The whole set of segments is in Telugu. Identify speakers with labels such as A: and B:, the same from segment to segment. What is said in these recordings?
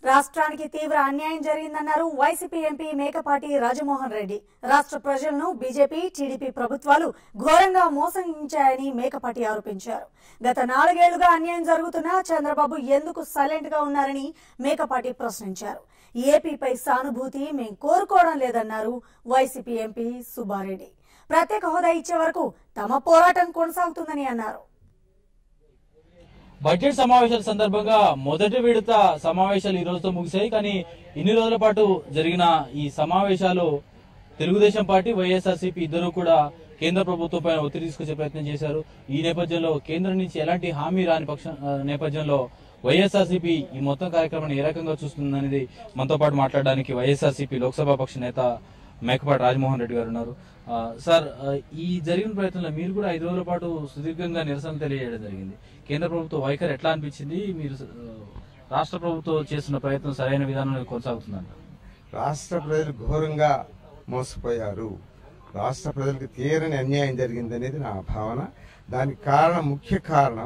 A: రాష్ట్రానికి తీవ్ర అన్యాయం జరిగిందన్నారు వైసీపీ ఎంపీ మేకపాటి రాజమోహన్ రెడ్డి రాష్ట్ర ప్రజలను బీజేపీ టీడీపీ ప్రభుత్వాలు ఘోరంగా మోసగించాయని మేకపాటి ఆరోపించారు గత నాలుగేళ్లుగా అన్యాయం జరుగుతున్నా చంద్రబాబు ఎందుకు సైలెంట్ గా ఉన్నారని మేకపాటి ప్రశ్నించారు ఏపీపై సానుభూతి మేం కోరుకోవడం లేదన్నారు వైసీపీ ఎంపీ సుబ్బారెడ్డి ప్రత్యేక హోదా ఇచ్చే వరకు తమ పోరాటం కొనసాగుతుందని అన్నారు
B: బడ్జెట్ సమావేశాల సందర్భంగా మొదటి విడత సమావేశాలు ఈ రోజుతో ముగిశాయి కానీ ఇన్ని రోజుల పాటు జరిగిన ఈ సమావేశాలు తెలుగుదేశం పార్టీ వైఎస్ఆర్సీపీ ఇద్దరు కూడా కేంద్ర ప్రభుత్వం పైన ఒత్తిడి తీసుకొచ్చే ప్రయత్నం చేశారు ఈ నేపథ్యంలో కేంద్రం నుంచి ఎలాంటి హామీ రాని పక్ష ఆ, నేపథ్యంలో వైఎస్ఆర్సీపీ ఈ మొత్తం కార్యక్రమాన్ని ఏ రకంగా చూస్తుందనేది మనతో పాటు మాట్లాడడానికి వైఎస్ఆర్సీపీ లోక్సభ పక్ష నేత మేకపాటి రాజమోహన్ రెడ్డి గారు ఉన్నారు ఆ, సార్ ఆ, ఈ జరిగిన ప్రయత్నంలో మీరు కూడా ఐదు రోజుల పాటు సుదీర్ఘంగా నిరసన తెలియజేయడం జరిగింది కేంద్ర ప్రభుత్వ వైఖరి ఎట్లా అనిపించింది మీరు ఆ, రాష్ట్ర ప్రభుత్వం చేస్తున్న ప్రయత్నం సరైన విధానంలో కొనసాగుతుందంట
C: రాష్ట్ర ప్రజలు ఘోరంగా మోసపోయారు రాష్ట్ర ప్రజలకు తీరని అన్యాయం జరిగిందనేది నా భావన దానికి కారణం ముఖ్య కారణం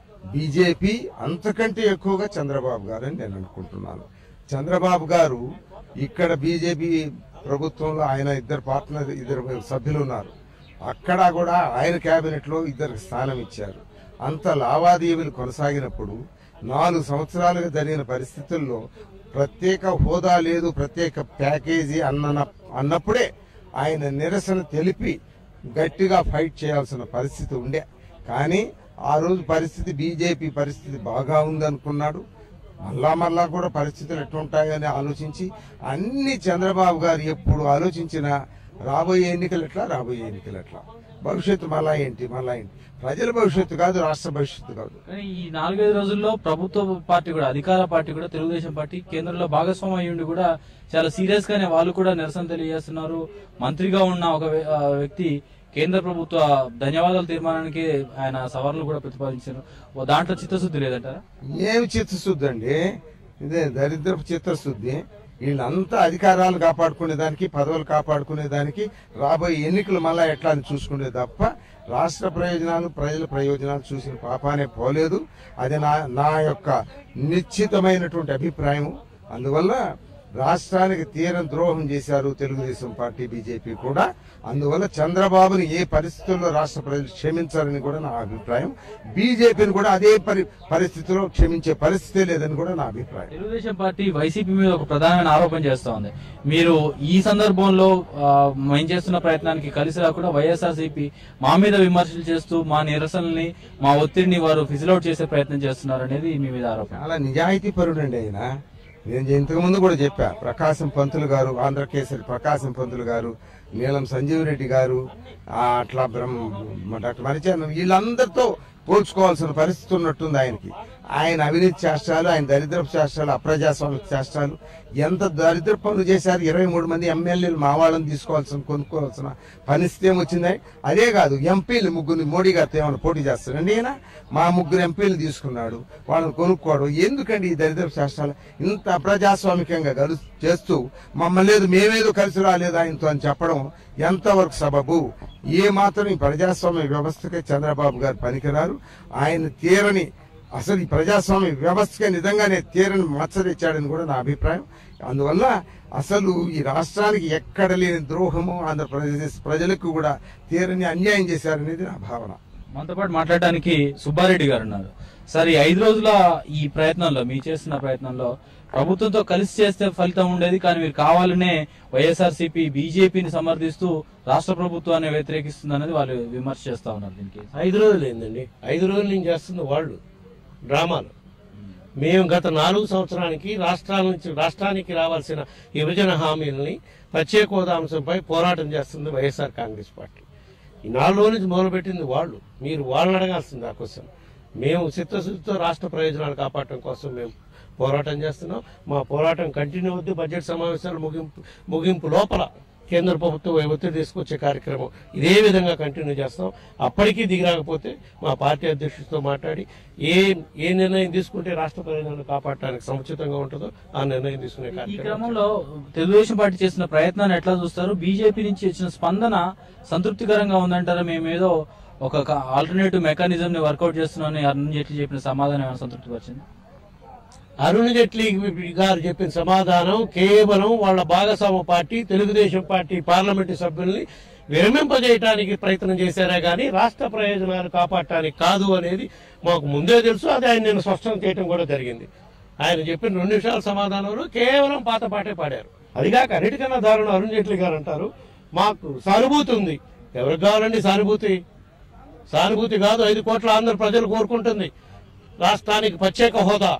C: బీజేపీ అంతకంటే ఎక్కువగా చంద్రబాబు గారు అని నేను అనుకుంటున్నాను చంద్రబాబు గారు ఇక్కడ బీజేపీ ప్రభుత్వంలో ఆయన ఇద్దరు పార్ట్నర్ ఇద్దరు సభ్యులు ఉన్నారు అక్కడ కూడా ఆయన కేబినెట్ లో ఇద్దరికి స్థానం ఇచ్చారు అంత లావాదేవీలు కొనసాగినప్పుడు నాలుగు సంవత్సరాలుగా జరిగిన పరిస్థితుల్లో ప్రత్యేక హోదా లేదు ప్రత్యేక ప్యాకేజీ అన్న అన్నప్పుడే ఆయన నిరసన తెలిపి గట్టిగా ఫైట్ చేయాల్సిన పరిస్థితి ఉండే కానీ ఆ రోజు పరిస్థితి బీజేపీ పరిస్థితి బాగా ఉందనుకున్నాడు మళ్ళా మళ్ళా కూడా పరిస్థితులు ఎట్లుంటాయని ఆలోచించి అన్ని చంద్రబాబు గారు ఎప్పుడు ఆలోచించినా రాబోయే ఎన్నికలు ఎట్లా రాబోయే ఎన్నికలు ఎట్లా భవిష్యత్తు మళ్ళా ఏంటి మళ్ళా ఏంటి ప్రజల భవిష్యత్తు కాదు రాష్ట్ర భవిష్యత్తు కాదు
B: కానీ ఈ నాలుగైదు రోజుల్లో ప్రభుత్వ పార్టీ కూడా అధికార పార్టీ కూడా తెలుగుదేశం పార్టీ కేంద్రంలో భాగస్వామ్యం అయ్యి ఉండి కూడా చాలా సీరియస్ గానే వాళ్ళు కూడా నిరసన తెలియజేస్తున్నారు మంత్రిగా ఉన్న ఒక వ్య- ఆ వ్యక్తి కేంద్ర ప్రభుత్వ ధన్యవాదాల తీర్మానానికి ఆయన సవాళ్ళు కూడా ప్రతిపాదించారు ఓ దాంట్లో చిత్తశుద్ధి లేదంటారా
C: ఏమి చిత్తశుద్ధి అండి ఇదే దరిద్రపు చిత్తశుద్ధి వీళ్ళంతా అధికారాలు కాపాడుకునే దానికి పదవులు కాపాడుకునే దానికి రాబోయే ఎన్నికలు మళ్ళా ఎట్లా అని చూసుకునే తప్ప రాష్ట్ర ప్రయోజనాలు ప్రజల ప్రయోజనాలు చూసిన పాపానే పోలేదు అది నా నా యొక్క నిశ్చితమైనటువంటి అభిప్రాయం అందువల్ల రాష్ట్రానికి తీరం ద్రోహం చేశారు తెలుగుదేశం పార్టీ బీజేపీ కూడా అందువల్ల చంద్రబాబుని ఏ పరిస్థితుల్లో రాష్ట్ర ప్రజలు క్షమించారని కూడా నా అభిప్రాయం బీజేపీని కూడా అదే పరి పరిస్థితిలో క్షమించే పరిస్థితే లేదని కూడా నా అభిప్రాయం
B: తెలుగుదేశం పార్టీ వైసీపీ మీద ఒక ప్రధానమైన ఆరోపణ చేస్తా ఉంది మీరు ఈ సందర్భంలో ఆ, మేము చేస్తున్న ప్రయత్నానికి కలిసి రాకుండా వైఎస్ఆర్సీపీ మా మీద విమర్శలు చేస్తూ మా నిరసనల్ని మా ఒత్తిడిని వారు ఫిజిలౌట్ చేసే ప్రయత్నం చేస్తున్నారు అనేది మీ మీద ఆరోపణ
C: చాలా నిజాయితీ పరుడండి ఆయన నేను ఇంతకు ముందు కూడా చెప్పా ప్రకాశం పంతులు గారు ఆంధ్రకేసరి ప్రకాశం పంతులు గారు నీలం సంజీవ్ రెడ్డి గారు ఆ, అట్లా బ్రహ్మ డాక్టర్ మరిచాను వీళ్ళందరితో పోల్చుకోవాల్సిన పరిస్థితి ఉన్నట్టుంది ఆయనకి ఆయన అవినీతి చేష్టాలు ఆయన దరిద్రపు చేష్టాలు అప్రజాస్వామిక చేష్టాలు ఎంత దరిద్ర పనులు చేశారు ఇరవై మూడు మంది ఎమ్మెల్యేలు మా వాళ్ళని తీసుకోవాల్సిన కొనుక్కోవాల్సిన పరిస్థితి ఏమొచ్చింది అదే కాదు ఎంపీలు ముగ్గురిని మోడీ గారితో ఏమైనా పోటీ చేస్తారండి ఈయన మా ముగ్గురు ఎంపీలు తీసుకున్నాడు వాళ్ళని కొనుక్కోవడం ఎందుకండి ఈ దరిద్ర శాస్త్రాలు ఇంత అప్రజాస్వామికంగా కలు చేస్తూ మమ్మల్ని లేదు మేమేదో కలిసి రాలేదు ఆయనతో అని చెప్పడం ఎంతవరకు సబబు ఏ మాత్రం ఈ ప్రజాస్వామ్య వ్యవస్థకే చంద్రబాబు గారు పనికిరారు ఆయన తీరని అసలు ఈ ప్రజాస్వామ్య వ్యవస్థకే నిజంగానే తీరని మచ్చ తెచ్చాడని కూడా నా అభిప్రాయం అందువల్ల అసలు ఈ రాష్ట్రానికి ఎక్కడ లేని ద్రోహము ఆంధ్రప్రదేశ్ ప్రజలకు కూడా తీరని అన్యాయం చేశారనేది నా భావన
B: మనతో పాటు మాట్లాడడానికి సుబ్బారెడ్డి గారు ఉన్నారు సార్ ఈ ఐదు రోజుల ఈ ప్రయత్నంలో మీ చేస్తున్న ప్రయత్నంలో ప్రభుత్వంతో కలిసి చేస్తే ఫలితం ఉండేది కానీ మీరు కావాలనే వైఎస్ఆర్సీపీ బీజేపీని సమర్థిస్తూ రాష్ట్ర ప్రభుత్వాన్ని వ్యతిరేకిస్తుంది అనేది వాళ్ళు విమర్శ చేస్తా ఉన్నారు దీనికి
D: ఐదు రోజులు ఏందండి ఐదు రోజులు నేను చేస్తుంది వాళ్ళు డ్రామాలు మేము గత నాలుగు సంవత్సరానికి రాష్ట్రాల నుంచి రాష్ట్రానికి రావాల్సిన విభజన హామీలని ప్రత్యేక హోదా అంశంపై పోరాటం చేస్తుంది వైఎస్ఆర్ కాంగ్రెస్ పార్టీ ఈ నాలుగు రోజుల నుంచి మొదలుపెట్టింది వాళ్ళు మీరు వాళ్ళని అడగాల్సింది ఆ క్వశ్చన్ మేము చిత్తశుద్ధితో రాష్ట్ర ప్రయోజనాలు కాపాడటం కోసం మేము పోరాటం చేస్తున్నాం మా పోరాటం కంటిన్యూ అవుద్ది బడ్జెట్ సమావేశాలు ముగింపు ముగింపు లోపల కేంద్ర ప్రభుత్వం ఒత్తిడి తీసుకొచ్చే కార్యక్రమం ఇదే విధంగా కంటిన్యూ చేస్తాం అప్పటికీ దిగిరాకపోతే మా పార్టీ అధ్యక్షుడితో మాట్లాడి ఏ ఏ నిర్ణయం తీసుకుంటే రాష్ట్ర ప్రయోజనాలు కాపాడటానికి సముచితంగా ఉంటుందో ఆ నిర్ణయం తీసుకునే
B: ఈ
D: కార్యక్రమం
B: క్రమంలో తెలుగుదేశం పార్టీ చేసిన ప్రయత్నాన్ని ఎట్లా చూస్తారు బీజేపీ నుంచి వచ్చిన స్పందన సంతృప్తికరంగా ఉందంటారా మేమేదో ఒక ఆల్టర్నేటివ్ మెకానిజం ని వర్కౌట్ చేస్తున్నామని అరుణ్ జైట్లీ చెప్పిన సమాధానం ఏమైనా సంతృప్తి పరిచింది
D: అరుణ్ జైట్లీ గారు చెప్పిన సమాధానం కేవలం వాళ్ళ భాగస్వామ్య పార్టీ తెలుగుదేశం పార్టీ పార్లమెంటు సభ్యుల్ని విరమింపజేయడానికి ప్రయత్నం చేశారే గాని రాష్ట్ర ప్రయోజనాలు కాపాడటానికి కాదు అనేది మాకు ముందే తెలుసు అది ఆయన నేను స్పష్టం చేయడం కూడా జరిగింది ఆయన చెప్పిన రెండు నిమిషాల సమాధానంలో కేవలం పాత పాటే పాడారు అదిగాక అన్నిటికన్నా దారుణం అరుణ్ జైట్లీ గారు అంటారు మాకు సానుభూతి ఉంది ఎవరికి కావాలండి సానుభూతి సానుభూతి కాదు ఐదు కోట్ల ఆంధ్ర ప్రజలు కోరుకుంటుంది రాష్ట్రానికి ప్రత్యేక హోదా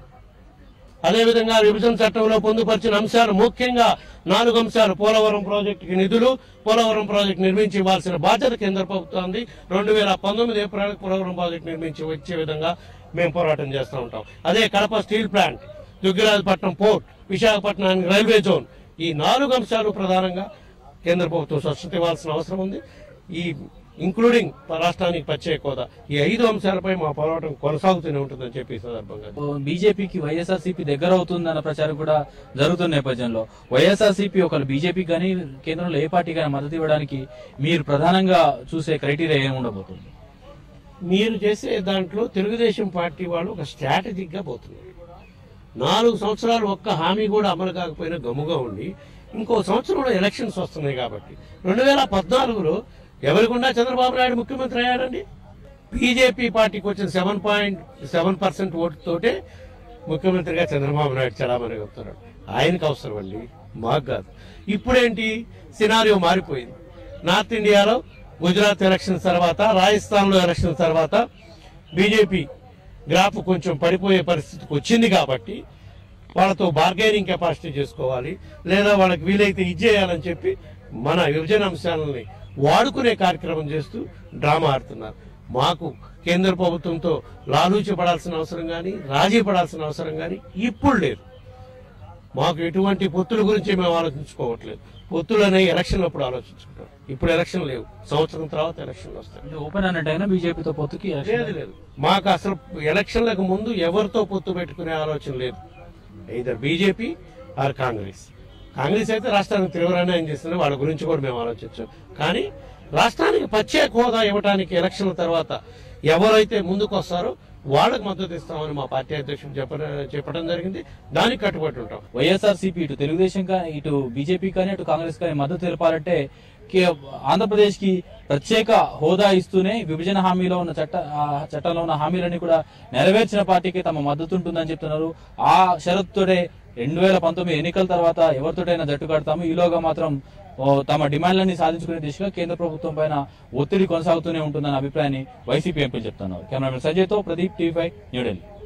D: అదేవిధంగా విభజన చట్టంలో పొందుపరిచిన అంశాలు ముఖ్యంగా నాలుగు అంశాలు పోలవరం ప్రాజెక్టుకి నిధులు పోలవరం ప్రాజెక్టు నిర్మించి ఇవ్వాల్సిన బాధ్యత కేంద్ర ప్రభుత్వాన్ని రెండు వేల పంతొమ్మిది ఏప్రిల్ పోలవరం ప్రాజెక్టు నిర్మించి వచ్చే విధంగా మేము పోరాటం చేస్తూ ఉంటాం అదే Kadapa steel plant Dugarajapatnam port విశాఖపట్నానికి రైల్వే జోన్ ఈ నాలుగు అంశాలు ప్రధానంగా కేంద్ర ప్రభుత్వం స్పష్టత ఇవ్వాల్సిన అవసరం ఉంది ఈ ఇంక్లూడింగ్ రాష్ట్రానికి ప్రత్యేక హోదా ఈ ఐదు అంశాలపై మా పోరాటం కొనసాగుతూనే ఉంటుందని చెప్పి ఈ సందర్భంగా
B: బీజేపీకి వైఎస్ఆర్సీపీ దగ్గర అవుతుందన్న ప్రచారం కూడా జరుగుతున్న నేపథ్యంలో వైఎస్ఆర్సీపీ ఒకరు బీజేపీకి కానీ కేంద్రంలో ఏ పార్టీ కానీ మద్దతు ఇవ్వడానికి మీరు ప్రధానంగా చూసే క్రైటీరియా ఏమి ఉండబోతుంది
D: మీరు చేసే దాంట్లో తెలుగుదేశం పార్టీ వాళ్ళు ఒక స్ట్రాటజిక్ గా పోతున్నారు నాలుగు సంవత్సరాలు ఒక్క హామీ కూడా అమలు కాకపోయినా గమ్ముగా ఉండి ఇంకో సంవత్సరంలో ఎలక్షన్స్ వస్తున్నాయి కాబట్టి రెండు వేల పద్నాలుగులో ఎవరికుండా చంద్రబాబు నాయుడు ముఖ్యమంత్రి అయ్యాడండి బీజేపీ పార్టీకి వచ్చిన సెవెన్ పాయింట్ సెవెన్ పర్సెంట్ ఓటుతోటే ముఖ్యమంత్రిగా చంద్రబాబు నాయుడు చలామణి అవుతున్నాడు ఆయనకు అవసరం అండి మాకు కాదు ఇప్పుడేంటి సినారియో మారిపోయింది నార్త్ ఇండియాలో గుజరాత్ ఎలక్షన్ తర్వాత రాజస్థాన్ లో ఎలక్షన్ తర్వాత బీజేపీ గ్రాఫ్ కొంచెం పడిపోయే పరిస్థితికి వచ్చింది కాబట్టి వాళ్ళతో బార్గెనింగ్ కెపాసిటీ చేసుకోవాలి లేదా వాళ్ళకి వీలైతే ఇచ్చేయాలని చెప్పి మన విభజన అంశాలని వాడుకునే కార్యక్రమం చేస్తూ డ్రామా ఆడుతున్నారు మాకు కేంద్ర ప్రభుత్వంతో లాలూచి పడాల్సిన అవసరం కానీ రాజీ పడాల్సిన అవసరం కానీ ఇప్పుడు లేదు మాకు ఎటువంటి పొత్తుల గురించి మేము ఆలోచించుకోవట్లేదు పొత్తులు అనేవి ఎలక్షన్ అప్పుడు ఆలోచించుకుంటాం ఇప్పుడు ఎలక్షన్ లేవు సంవత్సరం తర్వాత ఎలక్షన్లు వస్తాయి
B: అంటే ఓపెన్ అన్నట్టయినా బీజేపీతో పొత్తుకి
D: లేదు లేదు మాకు అసలు ఎలక్షన్లకు ముందు ఎవరితో పొత్తు పెట్టుకునే ఆలోచన లేదు either BJP or Congress Congress అయితే రాష్ట్రానికి తీవ్ర అన్యాయం చేస్తుంది వాళ్ళ గురించి కూడా మేము ఆలోచించాం కానీ రాష్ట్రానికి ప్రత్యేక హోదా ఇవ్వడానికి ఎలక్షన్ల తర్వాత ఎవరైతే ముందుకు వస్తారో వాళ్ళకి మద్దతు ఇస్తామని మా పార్టీ అధ్యక్షుడు చెప్ప చెప్పడం జరిగింది దానికి కట్టుబడి ఉంటాం
B: వైఎస్ఆర్సీపీ ఇటు తెలుగుదేశం కానీ ఇటు బీజేపీ కానీ అటు కాంగ్రెస్ కానీ మద్దతు తెలపాలంటే కే- ఆంధ్రప్రదేశ్ కి ప్రత్యేక హోదా ఇస్తూనే విభజన హామీలో ఉన్న చట్ట ఆ చట్టంలో ఉన్న హామీలన్నీ కూడా నెరవేర్చిన పార్టీకి తమ మద్దతు ఉంటుందని చెప్తున్నారు ఆ షరతుతోటే రెండు వేల పంతొమ్మిది ఎన్నికల తర్వాత ఎవరితోటైనా జట్టు కడతాము ఈలోగా మాత్రం ఓ, తమ డిమాండ్లన్నీ సాధించుకునే దిశగా కేంద్ర ప్రభుత్వం పైన ఒత్తిడి కొనసాగుతూనే ఉంటుందన్న అభిప్రాయాన్ని వైసీపీ ఎంపీలు చెప్తున్నారు కెమెరామెన్ సంజయ్తో ప్రదీప్ టీవీ ఫైవ్ న్యూఢిల్లీ